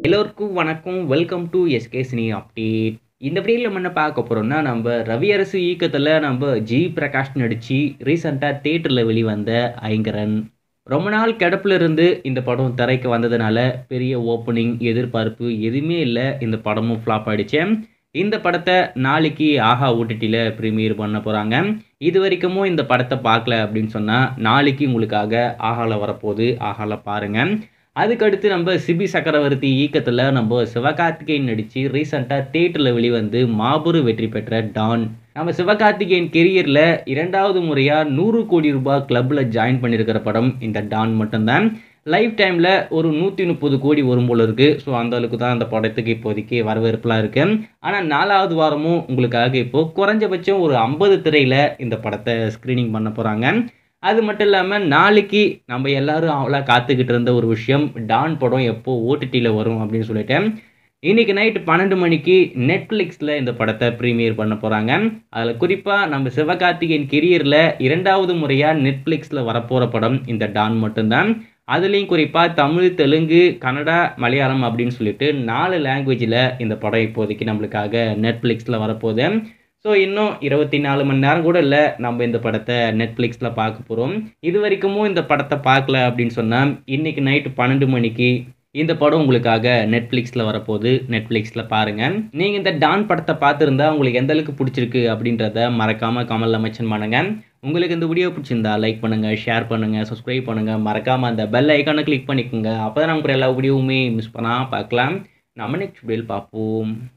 எல்லோருக்கும் வணக்கம் welcome to SK cine update இந்த வீடியோவில் நம்ம என்ன பார்க்க போகிறோம்னா நம்ம ரவி அரசு இயக்கத்தில் நம்ம ஜி பிரகாஷ் நடித்து ரீசெண்டாக தேட்டரில் வெளிவந்த ஐங்கரன் ரொம்ப நாள் கிடப்புல இருந்து இந்த படம் திரைக்கு வந்ததுனால பெரிய ஓப்பனிங் எதிர்பார்ப்பு எதுவுமே இல்லை இந்த படமும் ஃப்ளாப் ஆயிடுச்சு இந்த படத்தை நாளைக்கு ஆஹா ஓடிடியில் ப்ரீமியர் பண்ண போகிறாங்க இது வரைக்கும் இந்த படத்தை பார்க்கல அப்படின்னு சொன்னால் நாளைக்கு உங்களுக்காக ஆஹால வரப்போகுது ஆஹால பாருங்கள் அதுக்கடுத்து நம்ம சிபி சக்கரவர்த்தி இயக்கத்தில் நம்ம சிவகார்த்திகேயன் நடித்து ரீசெண்டாக தேட்டரில் வெளிவந்து மாபெரும் வெற்றி பெற்ற டான் நம்ம சிவகார்த்திகேயன் கெரியரில் இரண்டாவது முறையாக நூறு கோடி ரூபாய் கிளப்பில் ஜாயின் பண்ணியிருக்கிற படம் இந்த டான் மட்டும்தான் லைஃப் டைமில் ஒரு நூற்றி முப்பது கோடி வரும் போல இருக்குது ஸோ அந்த அளவுக்கு தான் அந்த படத்துக்கு இப்போதைக்கு வரவேற்பெலாம் இருக்குது ஆனால் நாலாவது வாரமும் உங்களுக்காக இப்போது குறைஞ்சபட்சம் ஒரு ஐம்பது திரையில் இந்த படத்தை ஸ்க்ரீனிங் பண்ண போகிறாங்க அது மட்டும் இல்லாமல் நாளைக்கு நம்ம எல்லாரும் அவ்வளோ காத்துக்கிட்டு இருந்த ஒரு விஷயம் டான் படம் எப்போ ஓடிடியில் வரும் அப்படின்னு சொல்லிட்டேன் இன்றைக்கி நைட்டு பன்னெண்டு மணிக்கு நெட்ஃப்ளிக்ஸில் இந்த படத்தை ப்ரீமியர் பண்ண போகிறாங்க அதில் குறிப்பாக நம்ம சிவகார்த்திகேயன் கெரியரில் இரண்டாவது முறையாக நெட்ஃப்ளிக்ஸில் வரப்போகிற படம் இந்த டான் மட்டும்தான் அதுலேயும் குறிப்பாக தமிழ் தெலுங்கு கன்னடா மலையாளம் அப்படின்னு சொல்லிட்டு நாலு லாங்குவேஜில் இந்த படம் இப்போதைக்கு நம்மளுக்காக நெட்ஃப்ளிக்ஸில் வரப்போகுது ஸோ இன்னும் இருபத்தி நாலு மணி நேரம் கூட இல்லை நம்ம இந்த படத்தை நெட்ஃப்ளிக்ஸில் பார்க்க போகிறோம் இது வரைக்கும் இந்த படத்தை பார்க்கல அப்படின்னு சொன்னால் இன்றைக்கி நைட்டு பன்னெண்டு மணிக்கு இந்த படம் உங்களுக்காக நெட்ஃப்ளிக்ஸில் வரப்போகுது நெட்ஃப்ளிக்ஸில் பாருங்கள் நீங்கள் இந்த டான் படத்தை பார்த்துருந்தா உங்களுக்கு எந்த அளவுக்கு பிடிச்சிருக்கு அப்படின்றத மறக்காமல் கமலில் மென்ஷன் பண்ணுங்கள் உங்களுக்கு இந்த வீடியோ பிடிச்சிருந்தா லைக் பண்ணுங்கள் ஷேர் பண்ணுங்கள் சப்ஸ்கிரைப் பண்ணுங்கள் மறக்காமல் அந்த பெல் ஐக்கானை கிளிக் பண்ணிக்கோங்க அப்போ தான் நமக்கு எல்லா வீடியோவுமே மிஸ் பண்ணால் பார்க்கலாம் நம்ம நெக்ஸ்ட் வீடியோவில் பார்ப்போம்